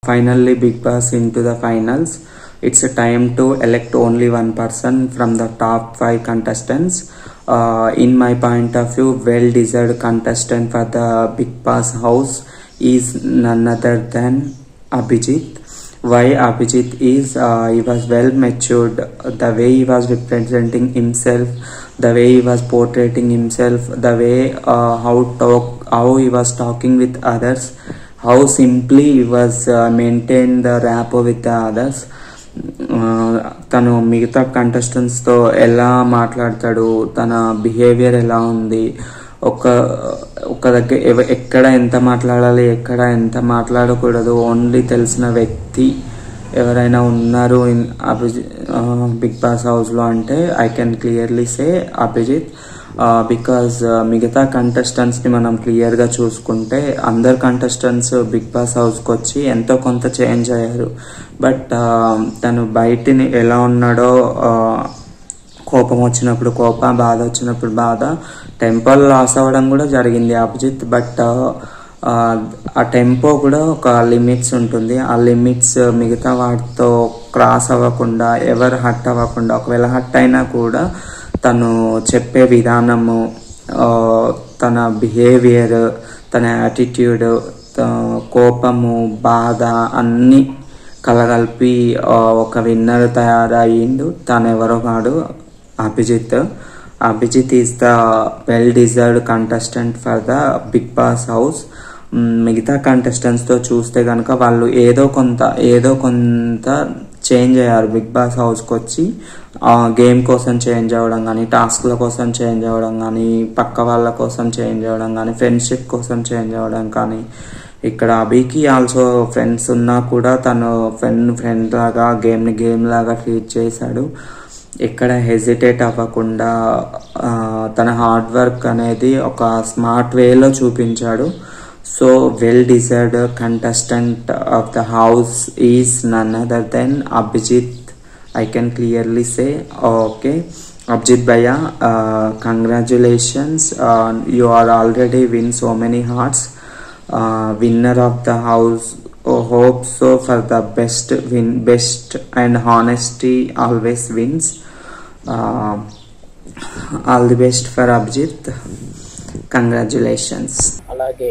finally big boss into the finals it's a time to elect only one person from the top five contestants uh, in my point of view well deserved contestant for the big boss house is none other than abhijit why abhijit is uh, he was well matured the way he was representing himself the way he was portraying himself the way uh, how talk how he was talking with others how simply he was uh, maintained the rapport with the others ఆ, తను మిగతా కంటెస్టెంట్స్తో ఎలా మాట్లాడతాడు తన behaviour ఎలా ఉంది ఒక ఒక దగ్గర ఎవ- ఎక్కడ ఎంత మాట్లాడాలి ఎక్కడ ఎంత మాట్లాడకూడదు ఓన్లీ తెలిసిన వ్యక్తి ఎవరైనా ఉన్నారు ఇన్ అభిజిత్ బిగ్ బాస్ హౌస్లో అంటే I can clearly say Abhijeet because మిగతా కంటెస్టెంట్స్ని మనం క్లియర్గా చూసుకుంటే అందరు కంటెస్టెంట్స్ బిగ్ బాస్ హౌస్కి వచ్చి ఎంతో కొంత చేంజ్ అయ్యారు బట్ తను బయటిని ఎలా ఉన్నాడో ఆ, కోపం వచ్చినప్పుడు కోపం బాధ వచ్చినప్పుడు బాధ టెంపల్ లాస్ అవ్వడం కూడా జరిగింది అభిజిత్ బట్ ఆ టెంపో కూడా ఒక లిమిట్స్ ఉంటుంది ఆ లిమిట్స్ మిగతా వాటితో క్రాస్ అవ్వకుండా ఎవరు హట్ అవ్వకుండా ఒకవేళ హట్ అయినా కూడా తను చెప్పే విధానము ఆ, తన బిహేవియర్ తన యాటిట్యూడ్ కోపము బాధ అన్నీ కలగలిపి ఆ, ఒక విన్నర్ తయారయ్యిండు తను ఎవరో కాడు Abhijeet Abhijeet is the well deserved contestant for the Bigg Boss house మిగతా కంటెస్టెంట్స్తో చూస్తే కనుక వాళ్ళు ఏదో కొంత ఏదో కొంత చేంజ్ అయ్యారు బిగ్ బాస్ హౌస్కి వచ్చి గేమ్ కోసం చేంజ్ అవ్వడం కానీ టాస్క్ల కోసం చేంజ్ అవ్వడం కానీ పక్క వాళ్ళ కోసం చేంజ్ అవ్వడం కానీ ఫ్రెండ్షిప్ కోసం చేంజ్ అవ్వడం కానీ ఇక్కడ అభికి ఆల్సో ఫ్రెండ్స్ ఉన్నా కూడా తను ఫ్రెండ్ ఫ్రెండ్ లాగా గేమ్ని గేమ్ లాగా ట్రీట్ చేశాడు ఎక్కడ హెజిటేట్ అవ్వకుండా ఆ, తన హార్డ్ వర్క్ అనేది ఒక స్మార్ట్ వేలో చూపించాడు so well deserved contestant of the house is none other than Abhijeet I can clearly say, okay, Abjit Bhaiya, uh, congratulations. Uh, you are already win so many hearts. Uh, winner of the house. Oh, hope so for the best win, best and honesty always wins. Uh, all the best for Abjit. Congratulations. అలాగే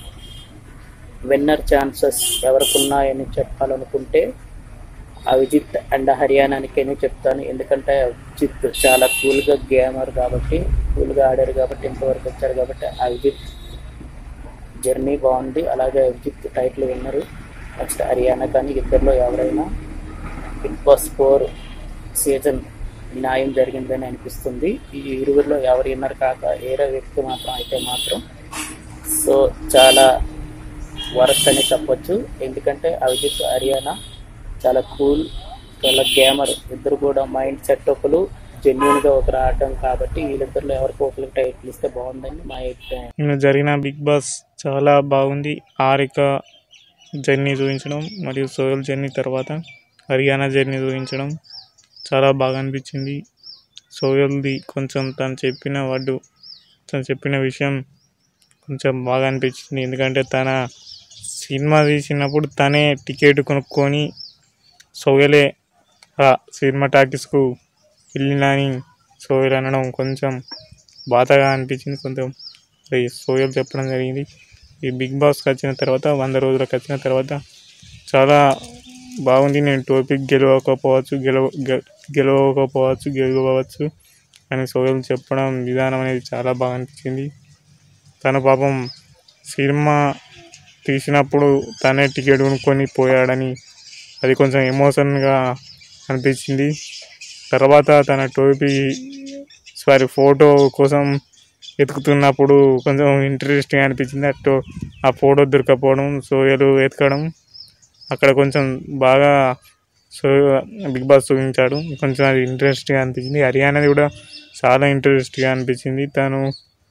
winner chances ఎవరికి ఉన్నాయని చెప్పాలనుకుంటే Avijit and హర్యానానికైనా చెప్తాను ఎందుకంటే అవిజిత్ చాలా కూల్గా gamer కాబట్టి కూల్గా ఆడారు కాబట్టి ఇంతవరకు వచ్చారు కాబట్టి అవిజిత్ జర్నీ బాగుంది అలాగే Abhijeet title winner next Haryana కానీ ఇద్దరిలో ఎవరైనా బిగ్ బాస్ ఫోర్ సీజన్ న్యాయం జరిగిందని అనిపిస్తుంది ఈ ఇరువురిలో ఎవరు విన్నర్ కాక ఏరే వ్యక్తి మాత్రం అయితే మాత్రం సో చాలా వరస్ట్ అని చెప్పొచ్చు ఎందుకంటే అవిజిత్ హర్యానా చాలా కూల్ చాలా గేమర్ ఇద్దరు కూడా మైండ్ సెట్ ఒకరు జెన్యున్ గా ఒకరు ఆడటం కాబట్టి వీళ్ళిద్దరిలో ఎవరికి ఒకరికి టైటిల్ ఇస్తే బాగుందని మా అభిప్రాయం నిన్న జరిగిన బిగ్ బాస్ చాలా బాగుంది హారిక జర్నీ చూపించడం మరియు సోయల్ జర్నీ తర్వాత హర్యానా జర్నీ చూపించడం చాలా బాగా అనిపించింది సోయల్ది కొంచెం తను చెప్పిన వర్డు తను చెప్పిన విషయం కొంచెం బాగా అనిపించింది ఎందుకంటే తన సినిమా తీసినప్పుడు తనే టికెట్ కొనుక్కొని సోయలే ఆ సినిమా టాకీస్కు వెళ్ళినని సోయల్ అనడం కొంచెం బాధగా అనిపించింది కొంచెం అది సోయల్ చెప్పడం జరిగింది ఈ బిగ్ బాస్కి వచ్చిన తర్వాత వంద రోజులకు వచ్చిన తర్వాత చాలా బాగుంది నేను టోపిక్ గెలవకపోవచ్చు గెలవ గె- గెలవకపోవచ్చు గెలవచ్చు అని సోయల్ చెప్పడం విధానం అనేది చాలా బాగా అనిపించింది తన పాపం సినిమా తీసినప్పుడు తనే టికెట్ కొనుక్కొని పోయాడని అది కొంచెం ఎమోషన్గా అనిపించింది తర్వాత తన టోపీ సారీ ఫోటో కోసం వెతుకుతున్నప్పుడు కొంచెం ఇంట్రెస్టింగ్ అనిపించింది అటు ఆ ఫోటో దొరకపోవడం సోయలు వెతకడం అక్కడ కొంచెం బాగా సో బిగ్ బాస్ చూపించాడు కొంచెం అది ఇంట్రెస్ట్గా అనిపించింది హర్యానాది కూడా చాలా ఇంట్రెస్ట్గా అనిపించింది తను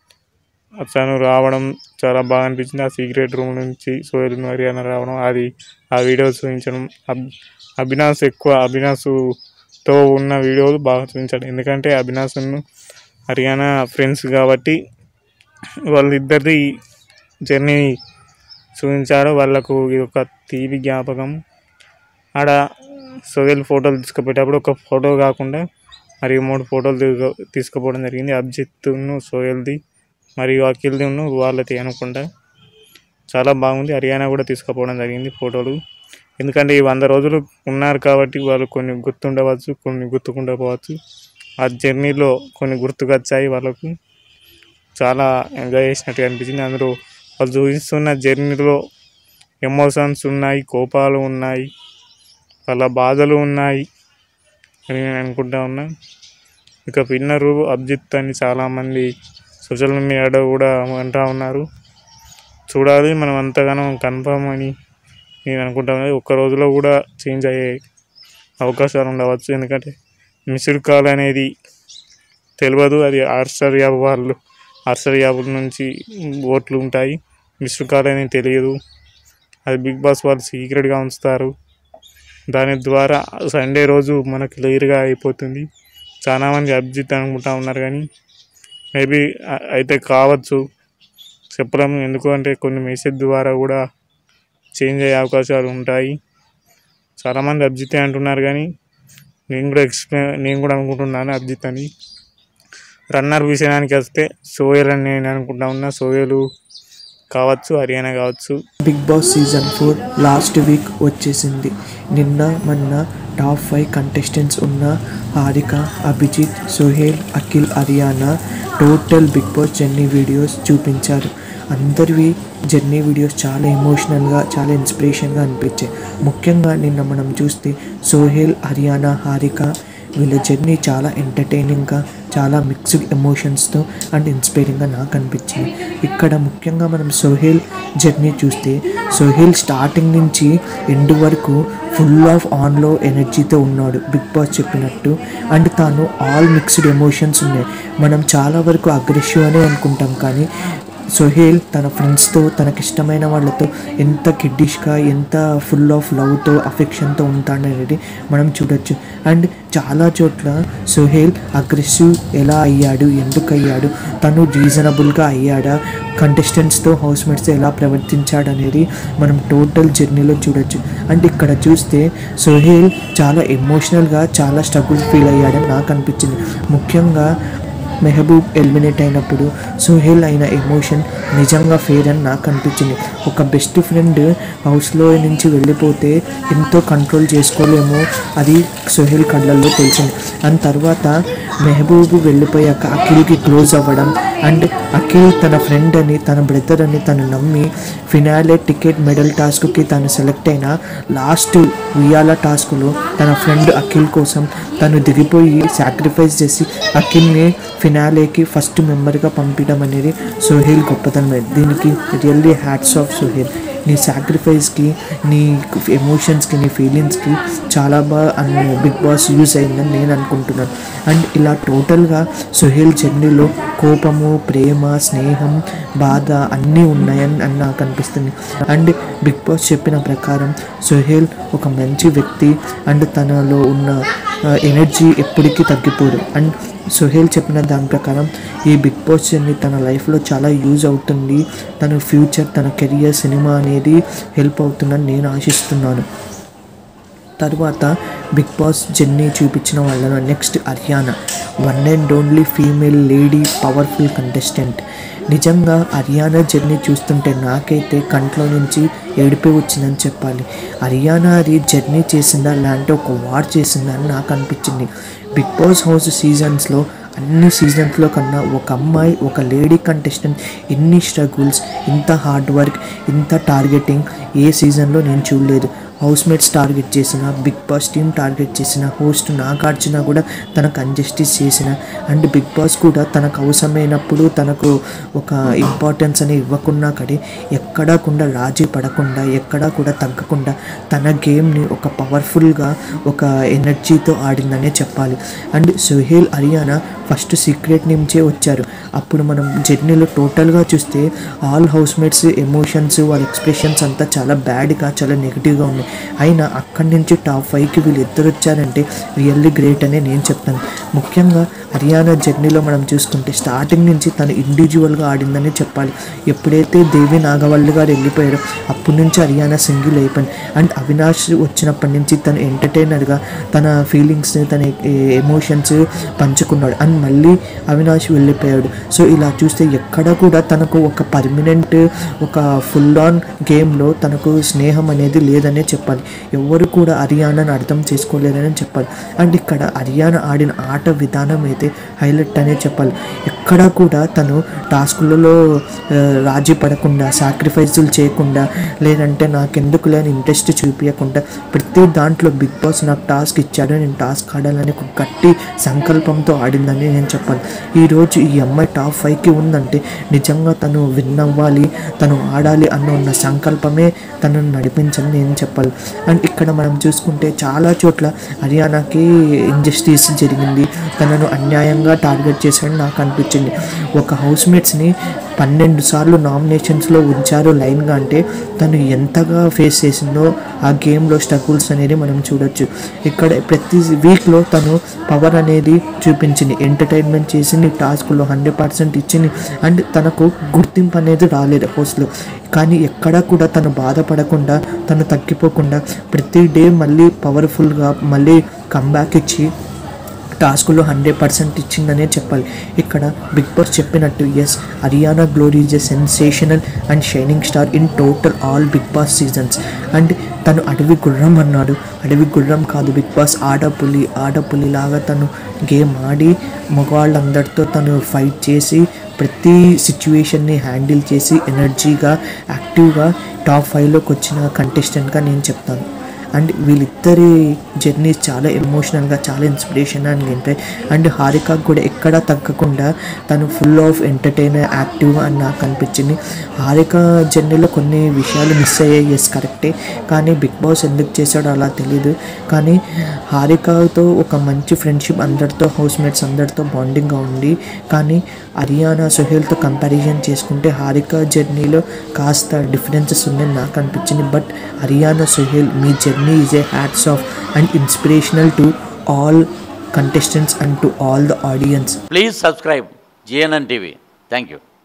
తను రావడం చాలా బాగా అనిపించింది ఆ సీక్రెట్ రూమ్ నుంచి సోయల్ హర్యానా రావడం అది ఆ వీడియో చూపించడం అబ్- అభినాష్ ఎక్కువ అభినాష్తో ఉన్న వీడియోలు బాగా చూపించాడు ఎందుకంటే అభినాష్ను హర్యానా ఫ్రెండ్స్ కాబట్టి వాళ్ళిద్దరిది జర్నీ చూపించారు వాళ్ళకు ఇది ఒక తీపి జ్ఞాపకం ఆడ సోహెల్ ఫోటోలు తీసుకుపోయేటప్పుడు ఒక ఫోటో కాకుండా మరియు మూడు ఫోటోలు తీసుకు తీసుకుపోవడం జరిగింది అభిజిత్ను సోహెల్ది మరియు అఖిల్దిను వాళ్ళది అనుకుంటా చాలా బాగుంది హర్యానా కూడా తీసుకుపోవడం జరిగింది ఫోటోలు ఎందుకంటే ఈ వంద రోజులు ఉన్నారు కాబట్టి వాళ్ళు కొన్ని గుర్తుండవచ్చు కొన్ని గుర్తుకుండకపోవచ్చు ఆ జర్నీలో కొన్ని గుర్తుకొచ్చాయి వాళ్ళకు చాలా ఎంజాయ్ చేసినట్టు అనిపించింది అందులో వాళ్ళు చూపిస్తున్న జర్నీలో ఎమోషన్స్ ఉన్నాయి కోపాలు ఉన్నాయి వాళ్ళ బాధలు ఉన్నాయి అని నేను అనుకుంటా ఉన్నా ఇక విన్నరు అభిజిత్ అని చాలామంది సోషల్ మీడియాలో కూడా అంటా ఉన్నారు చూడాలి మనం అంతగానో కన్ఫర్మ్ అని నేను అనుకుంటాను ఒక్క రోజులో కూడా చేంజ్ అయ్యే అవకాశాలు ఉండవచ్చు ఎందుకంటే మిస్డ్ కాల్ అనేది తెలియదు అది ఆర్సర్ యాప్ వాళ్ళు ఆర్సర్ యాప్ నుంచి ఓట్లు ఉంటాయి మిస్డ్ కాల్ అనేది తెలియదు అది బిగ్ బాస్ వాళ్ళు సీక్రెట్గా ఉంచుతారు దాని ద్వారా సండే రోజు మనకు క్లియర్గా అయిపోతుంది చాలామంది అభిజిత్ అనుకుంటా ఉన్నారు కానీ మేబీ అయితే కావచ్చు చెప్పలేము ఎందుకు అంటే కొన్ని మెసేజ్ ద్వారా కూడా చేంజ్ అయ్యే అవకాశాలు ఉంటాయి చాలామంది అభిజిత్ అంటున్నారు కానీ నేను కూడా ఎక్స్ప్లెయిన్ నేను కూడా అనుకుంటున్నాను అభిజిత్ అని రన్నర్ విషయానికి వస్తే సోయల్ అని నేను అనుకుంటా ఉన్నా సోయలు కావచ్చు హర్యానా కావచ్చు Bigg Boss season four last week వచ్చేసింది నిన్న మొన్న టాప్ ఫైవ్ కంటెస్టెంట్స్ ఉన్న Harika Abhijeet Sohel Akhil Haryana total Bigg Boss journey videos చూపించారు అందరివి జర్నీ వీడియోస్ చాలా ఎమోషనల్గా చాలా ఇన్స్పిరేషన్గా అనిపించాయి ముఖ్యంగా నిన్న మనం చూస్తే సోహేల్ హరియానా హారిక వీళ్ళ జర్నీ చాలా ఎంటర్టైనింగ్గా చాలా మిక్స్డ్ ఎమోషన్స్తో అండ్ ఇన్స్పైరింగ్గా నాకు అనిపించింది ఇక్కడ ముఖ్యంగా మనం సోహేల్ జర్నీ చూస్తే సోహేల్ స్టార్టింగ్ నుంచి ఎండ్ వరకు ఫుల్ ఆఫ్ ఆన్లో ఎనర్జీతో ఉన్నాడు బిగ్ బాస్ చెప్పినట్టు అండ్ తాను ఆల్ మిక్స్డ్ ఎమోషన్స్ ఉన్నాయి మనం చాలా వరకు అగ్రెసివ్ అనే అనుకుంటాం కానీ సోహేల్ తన ఫ్రెండ్స్తో తనకిష్టమైన వాళ్ళతో ఎంత కిడ్డిష్గా ఎంత ఫుల్ ఆఫ్ లవ్తో అఫెక్షన్తో ఉంటాడనేది మనం చూడొచ్చు అండ్ చాలా చోట్ల సోహేల్ అగ్రెసివ్ ఎలా అయ్యాడు ఎందుకు అయ్యాడు తను రీజనబుల్గా అయ్యాడా కంటెస్టెంట్స్తో హౌస్మేట్స్తో ఎలా ప్రవర్తించాడు అనేది మనం టోటల్ జర్నీలో చూడొచ్చు అండ్ ఇక్కడ చూస్తే సోహేల్ చాలా ఎమోషనల్గా చాలా స్ట్రగుల్ ఫీల్ అయ్యాడని నాకు అనిపించింది ముఖ్యంగా మెహబూబ్ ఎలిమినేట్ అయినప్పుడు సుహేల్ అయిన ఎమోషన్ నిజంగా ఫేర్ అని నాకు అనిపించింది ఒక బెస్ట్ ఫ్రెండ్ హౌస్లో నుంచి వెళ్ళిపోతే ఎంతో కంట్రోల్ చేసుకోలేమో అది సుహేల్ కళ్ళల్లో తెలిసింది అండ్ తర్వాత మెహబూబ్ వెళ్ళిపోయాక అఖిల్కి క్లోజ్ అవ్వడం అండ్ అఖిల్ తన ఫ్రెండ్ అని తన బ్రదర్ అని తను నమ్మి ఫినాలే టికెట్ మెడల్ టాస్క్కి తను సెలెక్ట్ అయిన లాస్ట్ ఉయ్యాల టాస్క్లో తన ఫ్రెండ్ అఖిల్ కోసం తను దిగిపోయి సాక్రిఫైస్ చేసి అఖిల్ని ఫినాలేకి ఫస్ట్ మెంబర్గా పంపించడం అనేది సోహేల్ గొప్పతనమే దీనికి రియల్లీ హ్యాట్స్ ఆఫ్ సోహేల్ నీ సాక్రిఫైస్కి నీ ఎమోషన్స్కి నీ ఫీలింగ్స్కి చాలా బాగా అన్ని బిగ్ బాస్ యూజ్ అయిందని నేను అనుకుంటున్నాను అండ్ ఇలా టోటల్గా సుహేల్ జర్నీలో కోపము ప్రేమ స్నేహం బాధ అన్నీ ఉన్నాయని అని నాకు అనిపిస్తుంది అండ్ బిగ్ బాస్ చెప్పిన ప్రకారం సుహేల్ ఒక మంచి వ్యక్తి అండ్ తనలో ఉన్న ఎనర్జీ ఎప్పటికీ తగ్గిపోదు అండ్ సుహేల్ చెప్పిన దాని ప్రకారం ఈ బిగ్ బాస్ జర్నీ తన లైఫ్లో చాలా యూజ్ అవుతుంది తన ఫ్యూచర్ తన కెరియర్ సినిమా అనేది హెల్ప్ అవుతుందని నేను ఆశిస్తున్నాను తర్వాత బిగ్ బాస్ జర్నీ చూపించిన వాళ్ళను next Haryana one and only female lady powerful contestant నిజంగా హర్యానా జర్నీ చూస్తుంటే నాకైతే కంట్లో నుంచి ఏడిపి వచ్చిందని చెప్పాలి హర్యానా అది జర్నీ చేసిందా లేదంటే ఒక వార్ చేసిందా అని నాకు అనిపించింది బిగ్ బాస్ హౌస్ సీజన్స్లో అన్ని సీజన్స్లో కన్నా ఒక అమ్మాయి ఒక లేడీ కంటెస్టెంట్ ఎన్ని స్ట్రగుల్స్ ఇంత హార్డ్ వర్క్ ఇంత టార్గెటింగ్ ఏ సీజన్లో నేను చూడలేదు హౌస్ మేట్స్ టార్గెట్ చేసిన బిగ్ బాస్ టీమ్ టార్గెట్ చేసిన హోస్ట్ నాగార్జున కూడా తనకు అన్జస్టిస్ చేసిన అండ్ బిగ్ బాస్ కూడా తనకు అవసరమైనప్పుడు తనకు ఒక ఇంపార్టెన్స్ అని ఇవ్వకున్నా కడే ఎక్కడా కూడా రాజీ పడకుండా ఎక్కడా కూడా తగ్గకుండా తన గేమ్ని ఒక పవర్ఫుల్గా ఒక ఎనర్జీతో ఆడిందనే చెప్పాలి and Sohel Ariyana first secret నుంచే వచ్చారు అప్పుడు మనం జర్నీలో టోటల్గా చూస్తే ఆల్ హౌస్ మేట్స్ ఎమోషన్స్ వాళ్ళ ఎక్స్ప్రెషన్స్ అంతా చాలా బ్యాడ్గా చాలా నెగిటివ్గా ఉన్నాయి అయినా అక్కడి నుంచి టాప్ ఫైవ్కి వీళ్ళు ఇద్దరు వచ్చారంటే రియల్లీ గ్రేట్ అనే నేను చెప్తాను ముఖ్యంగా హర్యానా జర్నీలో మనం చూసుకుంటే స్టార్టింగ్ నుంచి తను ఇండివిజువల్గా ఆడిందని చెప్పాలి ఎప్పుడైతే దేవి నాగవల్లి గారు వెళ్ళిపోయారో అప్పటి నుంచి హర్యానా సింగిల్ అయిపోయింది అండ్ అవినాష్ వచ్చినప్పటి నుంచి తను ఎంటర్టైనర్గా తన ఫీలింగ్స్ తన ఎమోషన్స్ పంచుకున్నాడు అండ్ మళ్ళీ అవినాష్ వెళ్ళిపోయాడు సో ఇలా చూస్తే ఎక్కడ కూడా తనకు ఒక పర్మనెంట్ ఒక ఫుల్ ఆన్ గేమ్లో తనకు స్నేహం అనేది లేదనే చెప్పాలి ఎవరు కూడా హర్యానాని అర్థం చేసుకోలేరని చెప్పాలి అండ్ ఇక్కడ హర్యానా ఆడిన ఆట విధానం అయితే హైలైట్ అనే చెప్పాలి ఎక్కడా కూడా తను టాస్కులలో ఆ, రాజీ పడకుండా సాక్రిఫైజులు చేయకుండా లేదంటే నాకెందుకు లేని ఇంట్రెస్ట్ చూపించకుండా ప్రతి దాంట్లో బిగ్ బాస్ నాకు టాస్క్ ఇచ్చాడు నేను టాస్క్ ఆడాలని ఒక గట్టి సంకల్పంతో ఆడిందని నేను చెప్పాలి ఈరోజు ఈ అమ్మాయి టాప్ ఫైవ్కి ఉందంటే నిజంగా తను విన్ అవ్వాలి తను ఆడాలి అన్న ఉన్న సంకల్పమే తనను నడిపించని నేను చెప్పాలి అండ్ ఇక్కడ మనం చూసుకుంటే చాలా చోట్ల హర్యానాకి ఇంజస్టిస్ జరిగింది తనను అన్యాయంగా టార్గెట్ చేశాడని నాకు అనిపించింది ఒక హౌస్ మేట్స్ని పన్నెండు సార్లు నామినేషన్స్లో ఉంచారు లైన్గా అంటే తను ఎంతగా ఫేస్ చేసిందో ఆ గేమ్లో స్ట్రగుల్స్ అనేది మనం చూడొచ్చు ఇక్కడ ప్రతి వీక్లో తను పవర్ అనేది చూపించింది ఎంటర్టైన్మెంట్ చేసింది టాస్క్లో హండ్రెడ్ పర్సెంట్ ఇచ్చింది అండ్ తనకు గుర్తింపు అనేది రాలేదు హౌస్లో కానీ ఎక్కడా కూడా తను బాధపడకుండా తను తగ్గిపోకుండా ప్రతి డే మళ్ళీ పవర్ఫుల్గా మళ్ళీ కంబ్యాక్ ఇచ్చి టాస్క్లో హండ్రెడ్ పర్సెంట్ ఇచ్చిందనే చెప్పాలి ఇక్కడ బిగ్ బాస్ చెప్పినట్టు yes Ariyana Glory is a sensational and shining star in total all Bigg Boss seasons and తను అడవి గుర్రం అన్నాడు అడవి గుర్రం కాదు బిగ్ బాస్ ఆడపులి ఆడపులి లాగా తను గేమ్ ఆడి మగవాళ్ళందరితో తను ఫైట్ చేసి ప్రతి సిచ్యువేషన్ని హ్యాండిల్ చేసి ఎనర్జీగా యాక్టివ్గా టాప్ ఫైవ్లోకి వచ్చిన కంటెస్టెంట్గా నేను చెప్తాను అండ్ వీళ్ళిద్దరి జర్నీస్ చాలా ఎమోషనల్గా చాలా ఇన్స్పిరేషన్ అని ఉంటాయి అండ్ హారిక కూడా ఎక్కడా తగ్గకుండా తను ఫుల్ ఆఫ్ ఎంటర్టైనర్ యాక్టివ్గా అని నాకు అనిపించింది హారిక జర్నీలో కొన్ని విషయాలు మిస్ అయ్యాయి ఎస్ కరెక్టే కానీ బిగ్ బాస్ ఎందుకు చేశాడో అలా తెలియదు కానీ హారికతో ఒక మంచి ఫ్రెండ్షిప్ అందరితో హౌస్ మేట్స్ అందరితో బాండింగ్గా ఉంది కానీ హరియానా సుహేల్తో కంపారిజన్ చేసుకుంటే హారిక జర్నీలో కాస్త డిఫరెన్సెస్ ఉన్నాయని నాకు అనిపించింది బట్ హరియానా సుహేల్ మీ journey is a hats off and inspirational to all contestants and to all the audience Please subscribe GNN TV. Thank you.